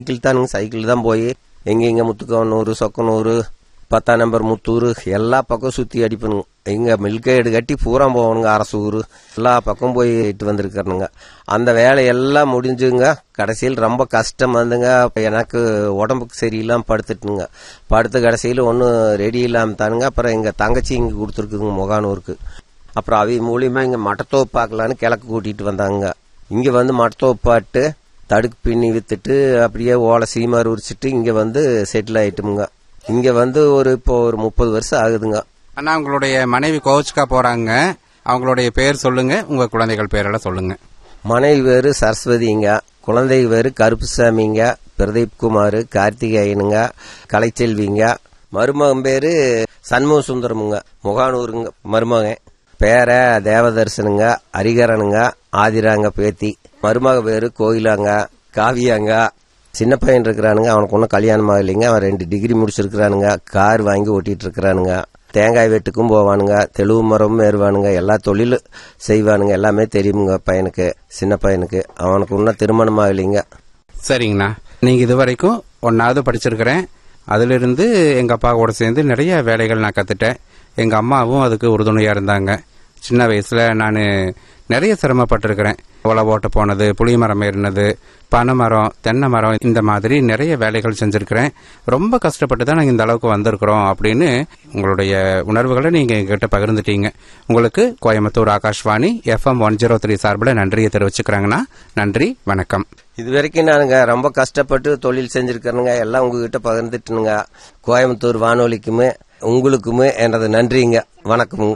cycle தானுங்க cycle தான் போய் எங்கெங்க முத்துக்கவனூர் சொக்கனூர் பத்தாம் நம்பர் முத்தூர் எல்லா பக்கம் சுற்றி அடிப்பணுங்க இங்கே மில்கேடு கட்டி பூரா போகணுங்க அரசு ஊர் எல்லா பக்கம் போய் இட்டு வந்திருக்கிறனுங்க அந்த வேலையெல்லாம் முடிஞ்சுங்க கடைசியில் ரொம்ப கஷ்டம் வந்துங்க அப்ப எனக்கு உடம்புக்கு சரியில்லாமல் படுத்துட்டுங்க படுத்து கடைசியில் ஒன்றும் ரெடி இல்லாமல் தானுங்க அப்புறம் எங்கள் தங்கச்சி இங்கே கொடுத்துருக்குதுங்க முகானூருக்கு அப்புறம் அவி மூலியமாக இங்கே மட்டத்தோப்பு பார்க்கலான்னு கிழக்கு கூட்டிகிட்டு வந்தாங்க இங்கே வந்து மட்டத்தோப்பாட்டு தடுக்கு பின்னி வித்துட்டு அப்படியே ஓலை சீமார் உரிச்சிட்டு இங்கே வந்து செட்டில் ஆயிட்டுமுங்க இங்கே வந்து ஒரு இப்போ ஒரு முப்பது வருஷம் ஆகுதுங்க அண்ணா உங்களுடைய மனைவி கோச்சுக்கா போறாங்க அவங்களுடைய பேர் சொல்லுங்க உங்க குழந்தைகள் பேரெல்லாம் சொல்லுங்க மனைவி பேரு சரஸ்வதிங்க குழந்தை பேரு கருப்புசாமிங்க பிரதீப் குமார் கார்த்திகேயனுங்க கலைச்செல்விங்க மருமகன் பேரு சண்முக சுந்தரமுங்க முகானூருங்க மருமகன் பேர தேவதர்சனுங்க ஹரிகரனுங்க ஆதிராங்க பேத்தி மருமக பேரு கோயிலாங்க காவியாங்க சின்ன பையன் இருக்கிறானுங்க அவனுக்கு ஒன்றும் கல்யாணம் ஆகலைங்க அவன் ரெண்டு டிகிரி முடிச்சிருக்கிறானுங்க கார் வாங்கி ஓட்டிட்டு இருக்கிறானுங்க தேங்காய் வெட்டுக்கும் போவானுங்க தெளுவு மரமும் ஏறுவானுங்க எல்லா தொழிலும் செய்வானுங்க எல்லாமே தெரியுமுங்க பையனுக்கு சின்ன பையனுக்கு அவனுக்கு இன்னும் திருமணம் ஆகலைங்க சரிங்கண்ணா நீங்க இது வரைக்கும் ஒன்னாவது படிச்சிருக்கிறேன் அதிலிருந்து எங்க அப்பா கூட சேர்ந்து நிறைய வேலைகள் நான் கத்துட்டேன் எங்க அம்மாவும் அதுக்கு உறுதுணையா இருந்தாங்க சின்ன வயசுல நான் நிறைய சிரமப்பட்டிருக்கிறேன் உழவு ஓட்ட போனது புளிய மரம் ஏறினது பனை மரம் தென்னை மரம் இந்த மாதிரி நிறைய வேலைகள் செஞ்சிருக்கிறேன் ரொம்ப கஷ்டப்பட்டு தான் நாங்கள் இந்த அளவுக்கு வந்திருக்கிறோம் அப்படின்னு உங்களுடைய உணர்வுகளை நீங்க எங்ககிட்ட பகிர்ந்துட்டீங்க உங்களுக்கு Coimbatore Akashvani FM one zero three சார்பில் நன்றியை தெரிவிச்சுக்கிறாங்கண்ணா நன்றி வணக்கம் இது வரைக்கும் நானுங்க ரொம்ப கஷ்டப்பட்டு தொழில் செஞ்சிருக்கிறேனுங்க எல்லாம் உங்ககிட்ட பகிர்ந்துட்டுனுங்க கோயம்புத்தூர் வானொலிக்குமே உங்களுக்குமே எனது நன்றிங்க வணக்கமுங்க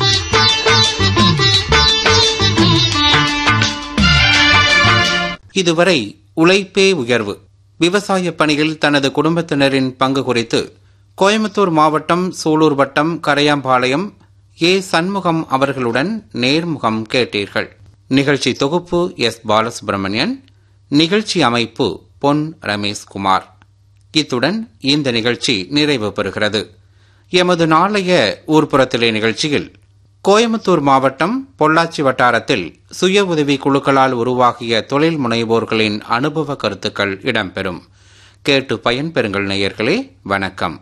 இதுவரை உழைப்பே உயர்வு விவசாய பணியில் தனது குடும்பத்தினரின் பங்கு குறித்து கோயம்புத்தூர் மாவட்டம் சூலூர் வட்டம் கரையாம்பாளையம் ஏ சண்முகம் அவர்களுடன் நேர்முகம் கேட்டீர்கள் நிகழ்ச்சி தொகுப்பு எஸ் பாலசுப்ரமணியன் நிகழ்ச்சி அமைப்பு பொன் ரமேஷ்குமார் இத்துடன் இந்த நிகழ்ச்சி நிறைவு பெறுகிறது எமது நாளைய ஊர்ப்புறத்திலே நிகழ்ச்சியில் கோயம்புத்தூர் மாவட்டம் பொள்ளாச்சி வட்டாரத்தில் சுய உதவி குழுக்களால் உருவாகிய தொழில் முனைவோர்களின் அனுபவ கருத்துக்கள் இடம்பெறும் கேட்டு பயன்பெறுங்கள் நேயர்களே வணக்கம்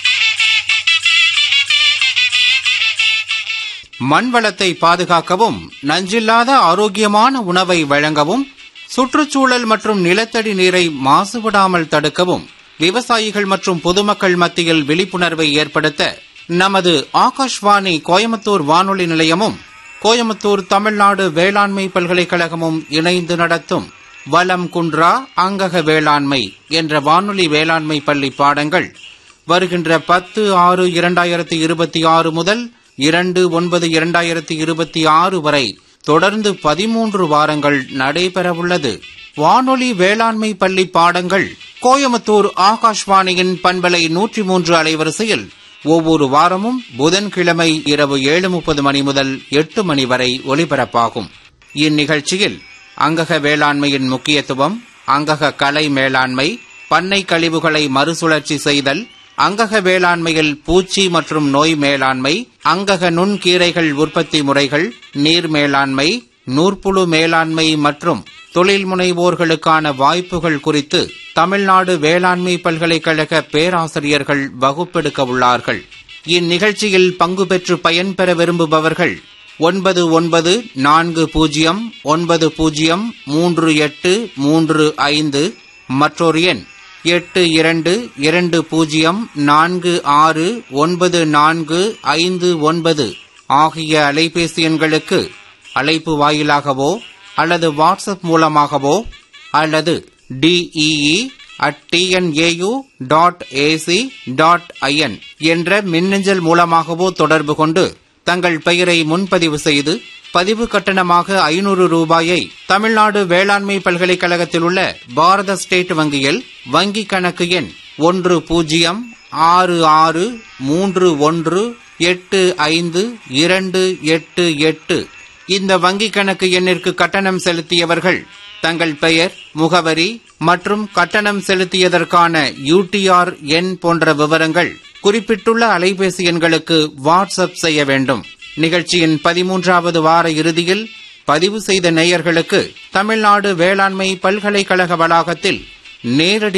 மண் வளத்தை பாதுகாக்கவும் நஞ்சில்லாத ஆரோக்கியமான உணவை வழங்கவும் சுற்றுச்சூழல் மற்றும் நிலத்தடி நீரை மாசுபடாமல் தடுக்கவும் விவசாயிகள் மற்றும் பொதுமக்கள் மத்தியில் விழிப்புணர்வை ஏற்படுத்த நமது ஆகாஷ்வாணி கோயம்புத்தூர் வானொலி நிலையமும் கோயம்புத்தூர் தமிழ்நாடு வேளாண்மை பல்கலைக்கழகமும் இணைந்து நடத்தும் வலம் குன்றா அங்கக வேளாண்மை என்ற வானொலி வேளாண்மை பள்ளி பாடங்கள் வருகின்ற பத்து ஆறு இரண்டாயிரத்தி இருபத்தி ஆறு முதல் இரண்டு ஒன்பது இரண்டாயிரத்தி இருபத்தி ஆறு வரை தொடர்ந்து பதிமூன்று வாரங்கள் நடைபெறவுள்ளது வானொலி வேளாண்மை பள்ளி பாடங்கள் கோயம்புத்தூர் ஆகாஷ்வாணியின் பண்பலை நூற்றி மூன்று அலைவரிசையில் ஒவ்வொரு வாரமும் புதன்கிழமை இரவு ஏழு முப்பது மணி முதல் எட்டு மணி வரை ஒலிபரப்பாகும் இந்நிகழ்ச்சியில் அங்கக வேளாண்மையின் முக்கியத்துவம் அங்கக கலை மேலாண்மை பண்ணை கழிவுகளை மறுசுழற்சி செய்தல் அங்கக வேளாண்மையில் பூச்சி மற்றும் நோய் மேலாண்மை அங்கக நுண்கீரைகள் உற்பத்தி முறைகள் நீர் மேலாண்மை நூற்புழு மேலாண்மை மற்றும் தொழில் முனைவோர்களுக்கான வாய்ப்புகள் குறித்து தமிழ்நாடு வேளாண்மை பல்கலைக்கழக பேராசிரியர்கள் வகுப்பெடுக்க உள்ளார்கள் இந்நிகழ்ச்சியில் பங்கு பெற்று பயன்பெற விரும்புபவர்கள் ஒன்பது ஒன்பது நான்கு பூஜ்ஜியம் ஒன்பது பூஜ்ஜியம் மூன்று எட்டு மூன்று ஐந்து மற்றொரு எண் எட்டு இரண்டு இரண்டு பூஜ்ஜியம் நான்கு ஆறு ஒன்பது நான்கு ஐந்து ஒன்பது ஆகிய அலைபேசி எண்களுக்கு அழைப்பு வாயிலாகவோ அல்லது வாட்ஸ்அப் மூலமாகவோ அல்லது DEE at TNAU dot AC dot IN என்ற மின்னஞ்சல் மூலமாகவோ தொடர்பு கொண்டு தங்கள் பெயரை முன்பதிவு செய்து பதிவு கட்டணமாக ஐநூறு ரூபாயை தமிழ்நாடு வேளாண்மை பல்கலைக்கழகத்தில் உள்ள பாரத ஸ்டேட் வங்கியில் வங்கி கணக்கு எண் ஒன்று பூஜ்ஜியம் ஆறு ஆறு மூன்று ஒன்று எட்டு ஐந்து இரண்டு எட்டு எட்டு இந்த வங்கி கணக்கு எண்ணிற்கு கட்டணம் செலுத்தியவர்கள் தங்கள் பெயர் முகவரி மற்றும் கட்டணம் செலுத்தியதற்கான யூடிஆர் எண் போன்ற விவரங்கள் குறிப்பிட்டுள்ள அலைபேசி எண்களுக்கு வாட்ஸ்அப் செய்ய வேண்டும் நிகழ்ச்சியின் பதிமூன்றாவது வார இறுதியில் பதிவு செய்த நேயர்களுக்கு தமிழ்நாடு வேளாண்மை பல்கலைக்கழக வளாகத்தில் நேரடி